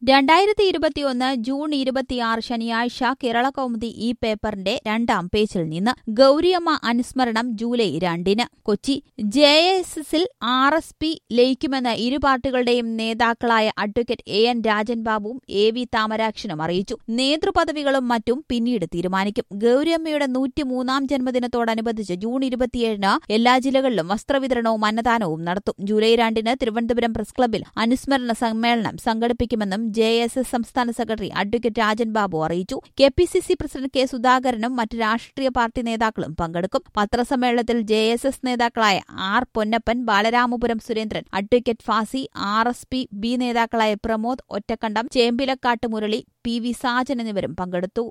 രണ്ടായിരത്തി ഇരുപത്തിയൊന്ന് ജൂൺ ഇരുപത്തിയാറ് ശനിയാഴ്ച കേരള കൗമുദി ഈ പേപ്പറിന്റെ രണ്ടാം പേജിൽ നിന്ന് ഗൌരിയമ്മ അനുസ്മരണം ജൂലൈ രണ്ടിന് കൊച്ചി ജെ എസ് എസിൽ ആർ എസ് പി ലയിക്കുമെന്ന് ഇരു പാർട്ടികളുടെയും നേതാക്കളായ അഡ്വക്കേറ്റ് എ എൻ രാജൻ ബാബുവും എ വി താമരാക്ഷനും അറിയിച്ചു നേതൃപദവികളും മറ്റും പിന്നീട് തീരുമാനിക്കും ഗൌരിയമ്മയുടെ നൂറ്റിമൂന്നാം ജന്മദിനത്തോടനുബന്ധിച്ച് ജൂൺ ഇരുപത്തിയേഴിന് എല്ലാ ജില്ലകളിലും വസ്ത്രവിതരണവും അന്നദാനവും നടത്തും ജൂലൈ രണ്ടിന് തിരുവനന്തപുരം പ്രസ് ക്ലബ്ബിൽ അനുസ്മരണ സമ്മേളനം സംഘടിപ്പിക്കുമെന്നും ജെ എസ് എസ് സംസ്ഥാന സെക്രട്ടറി അഡ്വക്കേറ്റ് രാജൻ ബാബു അറിയിച്ചു K P C C president K സുധാകരനും മറ്റ് രാഷ്ട്രീയ പാർട്ടി നേതാക്കളും പങ്കെടുക്കും പത്രസമ്മേളനത്തിൽ ജെ എസ് എസ് നേതാക്കളായ R Ponnappan Balaramapuram Surendran advocate Fasi R S P B നേതാക്കളായ പ്രമോദ് ഒറ്റക്കണ്ടം ചേമ്പിലക്കാട്ട് മുരളി പി വി സാജൻ എന്നിവരും പങ്കെടുത്തു